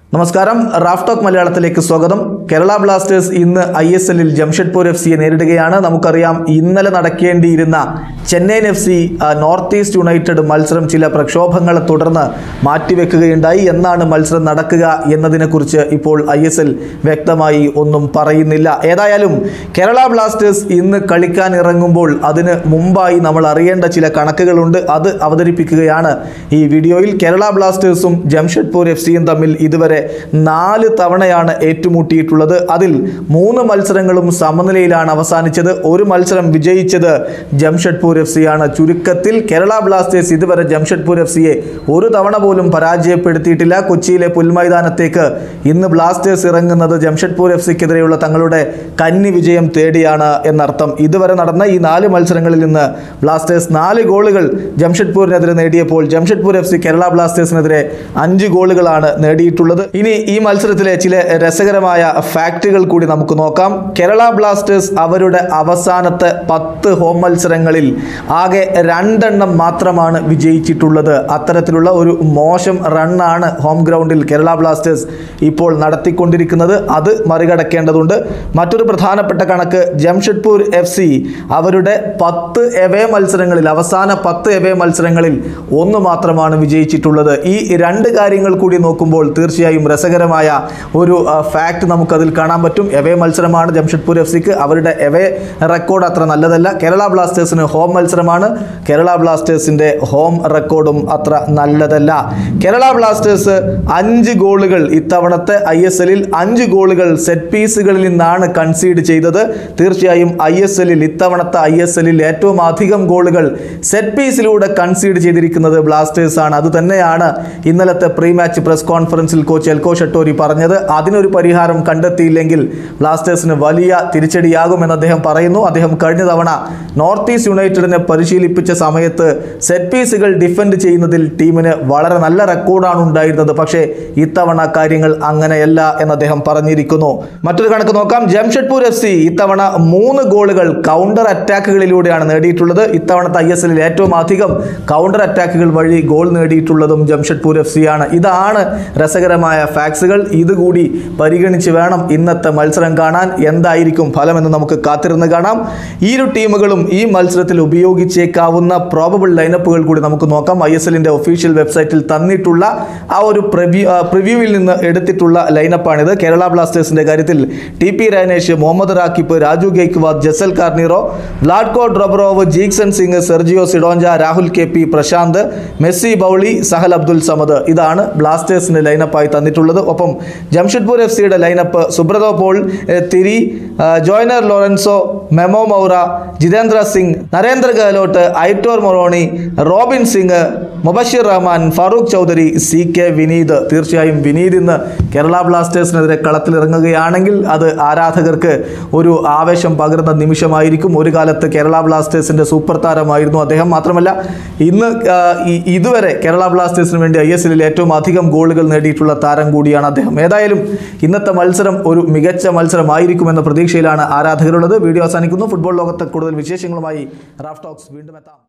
നമസ്കാരം Raf talk മലയാളത്തിലേക്ക് സ്വാഗതം കേരള ബ്ലാസ്റ്റേഴ്സ് ഇന്ന് ഐ എസ് എല്ലിൽ ജംഷഡ്പൂർ എഫ് സിയെ നേരിടുകയാണ് നമുക്കറിയാം ഇന്നലെ നടക്കേണ്ടിയിരുന്ന Chennaiyin F C North East United മത്സരം ചില പ്രക്ഷോഭങ്ങളെ തുടർന്ന് മാറ്റിവെക്കുകയുണ്ടായി എന്നാണ് മത്സരം നടക്കുക എന്നതിനെക്കുറിച്ച് ഇപ്പോൾ ഐ എസ് എൽ വ്യക്തമായി ഒന്നും പറയുന്നില്ല ഏതായാലും കേരള ബ്ലാസ്റ്റേഴ്സ് ഇന്ന് കളിക്കാൻ ഇറങ്ങുമ്പോൾ അതിന് മുമ്പായി നമ്മൾ അറിയേണ്ട ചില കണക്കുകളുണ്ട് അത് അവതരിപ്പിക്കുകയാണ് ഈ വീഡിയോയിൽ കേരള ബ്ലാസ്റ്റേഴ്സും ജംഷഡ്പൂർ എഫ് സിയും തമ്മിൽ ഇതുവരെ നാല് തവണയാണ് ഏറ്റുമുട്ടിയിട്ടുള്ളത് അതിൽ മൂന്ന് മത്സരങ്ങളും സമനിലയിലാണ് അവസാനിച്ചത് ഒരു മത്സരം വിജയിച്ചത് ജംഷഡ്പൂർ എഫ് സി ആണ് ചുരുക്കത്തിൽ കേരള ബ്ലാസ്റ്റേഴ്സ് ഇതുവരെ ജംഷഡ്പൂർ എഫ് സിയെ ഒരു തവണ പോലും പരാജയപ്പെടുത്തിയിട്ടില്ല കൊച്ചിയിലെ പുൽമൈതാനത്തേക്ക് ഇന്ന് ബ്ലാസ്റ്റേഴ്സ് ഇറങ്ങുന്നത് ജംഷഡ്പൂർ എഫ് സിക്കെതിരെയുള്ള തങ്ങളുടെ കന്നി വിജയം തേടിയാണ് എന്നർത്ഥം ഇതുവരെ നടന്ന ഈ നാല് മത്സരങ്ങളിൽ നിന്ന് ബ്ലാസ്റ്റേഴ്സ് നാല് ഗോളുകൾ ജംഷഡ്പൂരിനെതിരെ നേടിയപ്പോൾ ജംഷഡ്പൂർ എഫ് സി കേരള ബ്ലാസ്റ്റേഴ്സിനെതിരെ അഞ്ച് ഗോളുകളാണ് നേടിയിട്ടുള്ളത് ഇനി ഈ മത്സരത്തിലെ ചില രസകരമായ ഫാക്റ്റുകൾ കൂടി നമുക്ക് നോക്കാം കേരള ബ്ലാസ്റ്റേഴ്സ് അവരുടെ അവസാനത്തെ പത്ത് ഹോം മത്സരങ്ങളിൽ ആകെ രണ്ടെണ്ണം മാത്രമാണ് വിജയിച്ചിട്ടുള്ളത് അത്തരത്തിലുള്ള ഒരു മോശം റണ്ണാണ് ഹോം ഗ്രൗണ്ടിൽ കേരള ബ്ലാസ്റ്റേഴ്സ് ഇപ്പോൾ നടത്തിക്കൊണ്ടിരിക്കുന്നത് അത് മറികടക്കേണ്ടതുണ്ട് മറ്റൊരു പ്രധാനപ്പെട്ട കണക്ക് ജംഷഡ്പൂർ എഫ് സി അവരുടെ പത്ത് എവേ മത്സരങ്ങളിൽ അവസാന പത്ത് എവേ മത്സരങ്ങളിൽ ഒന്ന് മാത്രമാണ് വിജയിച്ചിട്ടുള്ളത് ഈ രണ്ട് കാര്യങ്ങൾ കൂടി നോക്കുമ്പോൾ തീർച്ചയായും രസകരമായ ഒരു ഫാക്ട് നമുക്കതിൽ കാണാൻ പറ്റും എവേ മത്സരമാണ് ജംഷഡ്പൂർ എഫ് സിക്ക് അവരുടെ എവേ റെക്കോർഡ് അത്ര നല്ലതല്ല കേരള ബ്ലാസ്റ്റേഴ്സിന് ഹോം മത്സരമാണ് കേരള ബ്ലാസ്റ്റേഴ്സിന്റെ ഹോം റെക്കോർഡും അത്ര നല്ലതല്ല കേരള ബ്ലാസ്റ്റേഴ്സ് അഞ്ച് ഗോളുകൾ ഇത്തവണത്തെ ഐ എസ് എല്ലിൽ അഞ്ച് ഗോളുകൾ സെറ്റ് പീസുകളിൽ നിന്നാണ് കൺസീഡ് ചെയ്തത് തീർച്ചയായും ഐ എസ് എല്ലിൽ ഇത്തവണത്തെ ഐ എസ് എല്ലിൽ ഏറ്റവും അധികം ഗോളുകൾ സെറ്റ് പീസിലൂടെ കൺസീഡ് ചെയ്തിരിക്കുന്നത് ബ്ലാസ്റ്റേഴ്സ് ആണ് അത് തന്നെയാണ് ഇന്നലത്തെ പ്രീ മാച്ച് പ്രസ് കോൺഫറൻസിൽ കോച്ച് എൽകോ ഷട്ടോരി പറഞ്ഞത് അതിനൊരു പരിഹാരം കണ്ടെത്തിയില്ലെങ്കിൽ ബ്ലാസ്റ്റേഴ്സിന് വലിയ തിരിച്ചടിയാകുമെന്ന് അദ്ദേഹം പറയുന്നു അദ്ദേഹം കഴിഞ്ഞ തവണ നോർത്ത് ഈസ്റ്റ് യുണൈറ്റഡിനെ പരിശീലിപ്പിച്ച സമയത്ത് സെറ്റ് പീസുകൾ ഡിഫെൻഡ് ചെയ്യുന്നതിൽ ടീമിന് വളരെ നല്ല റെക്കോർഡാണ് ഉണ്ടായിരുന്നത് പക്ഷേ ഇത്തവണ കാര്യങ്ങൾ അങ്ങനെയല്ല എന്ന് അദ്ദേഹം പറഞ്ഞിരിക്കുന്നു മറ്റൊരു കണക്ക് നോക്കാം ജംഷഡ്പൂർ എഫ് സി ഇത്തവണ മൂന്ന് ഗോളുകൾ കൗണ്ടർ അറ്റാക്കുകളിലൂടെയാണ് നേടിയിട്ടുള്ളത് ഇത്തവണത്തെ ഐ എസ് എല്ലിൽ ഏറ്റവും അധികം കൗണ്ടർ അറ്റാക്കുകൾ വഴി ഗോൾ നേടിയിട്ടുള്ളതും ജംഷഡ്പൂർ എഫ് സി ആണ് ഇതാണ് രസകരമായ ഫാക്സുകൾ ഇതുകൂടി പരിഗണിച്ച് വേണം ഇന്നത്തെ മത്സരം കാണാൻ എന്തായിരിക്കും ഫലമെന്ന് നമുക്ക് കാത്തിരുന്ന് കാണാം ഈ ഇരു ടീമുകളും ഈ മത്സരത്തിൽ ഉപയോഗിച്ചേക്കാവുന്ന പ്രോബബിൾ ലൈനപ്പുകൾ കൂടി നമുക്ക് നോക്കാം ഐ എസ് എല്ലിൻ്റെ ഒഫീഷ്യൽ വെബ്സൈറ്റിൽ തന്നിട്ടുള്ള ആ ഒരു പ്രിവ്യൂ പ്രിവ്യൂവിൽ നിന്ന് എടുത്തിട്ടുള്ള ലൈനപ്പാണിത് കേരള ബ്ലാസ്റ്റേഴ്സിന്റെ കാര്യത്തിൽ T P Rehenesh Muhammad Rakip Raju Gaikwad Jessel Carneiro Vlatko Drobarov Jeakson Singh Sergio Sidoncha Rahul K P Prasanth Messi Bouli Sahal Abdul Samad ഇതാണ് ബ്ലാസ്റ്റേഴ്സിന്റെ ലൈനപ്പായി തന്നിട്ടുള്ളത് ഒപ്പം ജംഷഡ്പൂർ എഫ് സിയുടെ ലൈനപ്പ് സുബ്രതോ പോൾ എ, തിരി ആ, Joyner Lourenco Memo Moura Jitendra Singh Narender Gahlot Aitor Monroy Robin Singh Mobashir Rahman Farukh Choudhary C K Vineeth തീർച്ചയായും വിനീത് ഇന്ന് കേരള ബ്ലാസ്റ്റേഴ്സിനെതിരെ കളത്തിലിറങ്ങുകയാണെങ്കിൽ അത് ആരാധകർക്ക് ഒരു ആവേശം പകരുന്ന നിമിഷമായിരിക്കും ഒരു കാലത്ത് കേരള ബ്ലാസ്റ്റേഴ്സിന്റെ സൂപ്പർ താരമായിരുന്നു അദ്ദേഹം മാത്രമല്ല ഇന്ന് ആ, ഈ- ഇതുവരെ കേരള ബ്ലാസ്റ്റേഴ്സിന് വേണ്ടി ഐ എസ് എല്ലിൽ ഏറ്റവും അധികം ഗോളുകൾ നേടിയിട്ടുള്ള താരം കൂടിയാണ് അദ്ദേഹം ഏതായാലും ഇന്നത്തെ മത്സരം ഒരു മികച്ച മത്സരമായിരിക്കുമെന്ന പ്രതീക്ഷയിലാണ് ആരാധകരുള്ളത് വീഡിയോ അവസാനിക്കുന്നു ഫുട്ബോൾ ലോകത്തെ കൂടുതൽ വിശേഷങ്ങളുമായി റാഫ് ടോക്സ് വീണ്ടും എത്താം